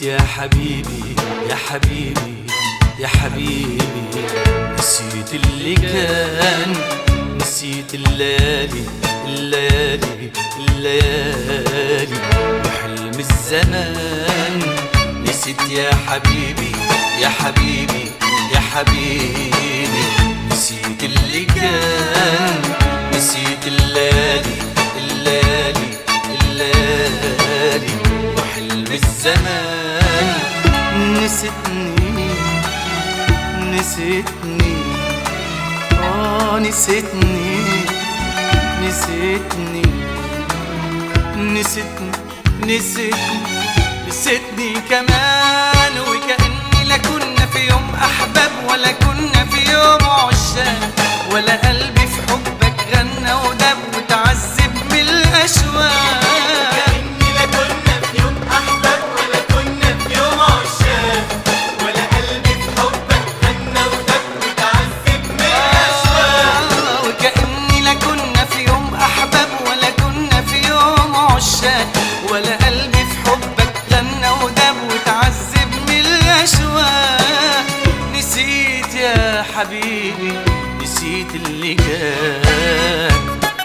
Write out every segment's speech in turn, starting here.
يا حبيبي يا حبيبي يا حبيبي نسيت اللي كان نسيت الليالي الليالي الليالي وحلم الزمان نسيت يا حبيبي يا حبيبي يا حبيبي نسيت اللي كان نسيت الليالي الليالي الليالي وحلم الزمان نسيتني نسيتني اه نسيتني نسيتني نسيتني نسيتني نسيتني كمان وكأني لا كنا في يوم أحباب ولا كنا في يوم عشاق ولا قلبي في حبك غنى ودب وتعذب من الأشواق كأني لا كنا في يوم أحباب ولا كنا في يوم عشاق ولا قلبي في حبك غنى ودب وتعذب من الأشواق آه، وكأني لا كنا في يوم أحباب ولا كنا في يوم عشاق ولا قلبي في حبك غنى ودب وتعذب من الأشواق نسيت يا حبيبي نسيت اللي كان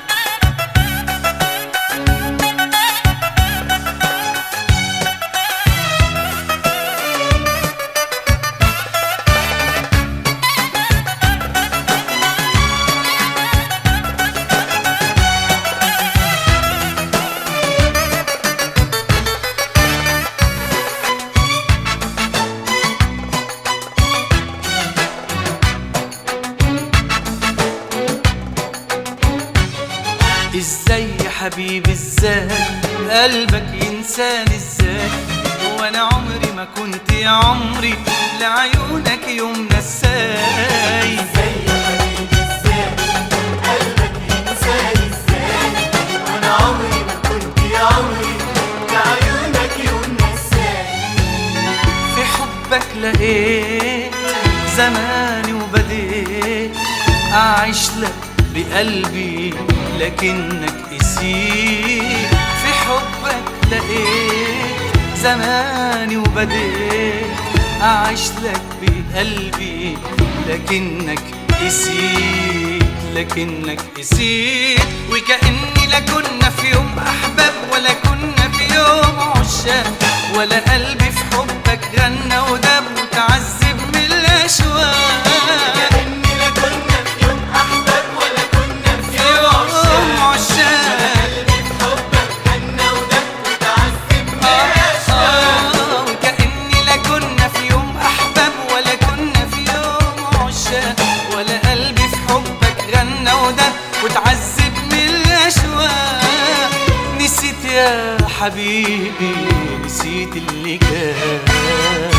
ازاي يا حبيبي ازاي قلبك ينساني ازاي وانا عمري ما كنت يا عمري لعيونك يوم نساي ازاي يا حبيبي ازاي قلبك ينساني ازاي وانا عمري ما كنت يا عمري لعيونك يوم نساي في حبك لقيت زماني وبديت أعيش لك بقلبي لكنك قسيت في حبك لقيت زماني وبديت أعيش لك بقلبي لكنك قسيت لكنك قسيت وكأني لا كنا في يوم أحباب ولا كنا في يوم عشاق ولا قلبي في حبك غنى ودب وتعذب من الأشواق كأني لا كنا في يوم أحباب ولا كنا في في يوم يوم عشاق عشاق قلبي في حبك غنى ودب وتعذب من الأشواق آه، وكأني لا كنا في يوم أحباب ولا كنا في يوم عشاق ولا قلبي في حبك غنى ودب وتعذب من الأشواق نسيت يا حبيبي نسيت اللي كان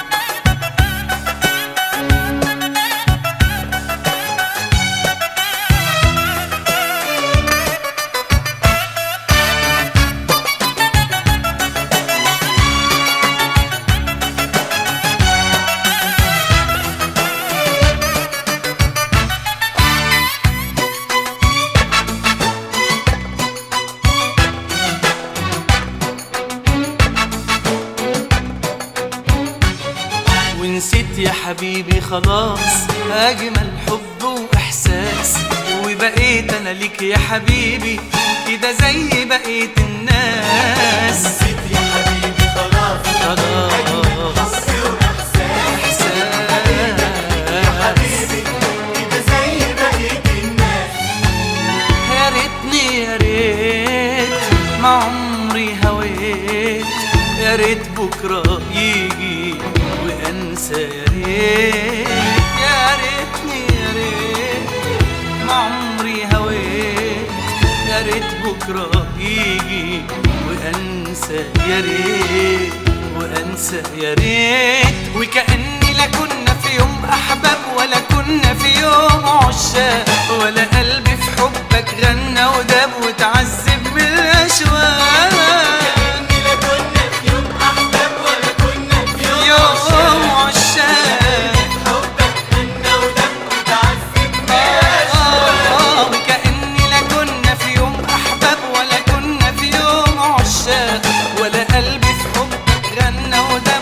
ونسيت يا حبيبي خلاص أجمل حب وإحساس وبقيت أنا ليك يا حبيبي كده زي بقية الناس نسيت يا حبيبي خلاص خلاص حب وإحساس إحساس حبيبي كده زي بقية الناس يا ريتني يا ريت ما عمري هويت يا ريت بكرة يجي وأنسى يا ريت يا ريتني يا ريت ما عمري هويت يا ريت بكرة يجي وأنسى يا ريت وأنسى يا ريت وكأني لا كنا في يوم أحباب ولا كنا في يوم عشاق ولا قلبي في حبك غنى وداب وتعذب من الأشواق كأني لا كنا في يوم أحباب ولا كنا في يوم يوم عشاق عشاق حبك غنى ودب وتعذب من آه، الأشواق آه، وكأني لا كنا في يوم أحباب ولا كنا في يوم عشاق ولا قلبي في حبك غنى وده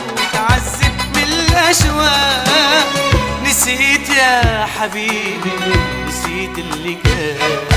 يا حبيبي نسيت اللي كان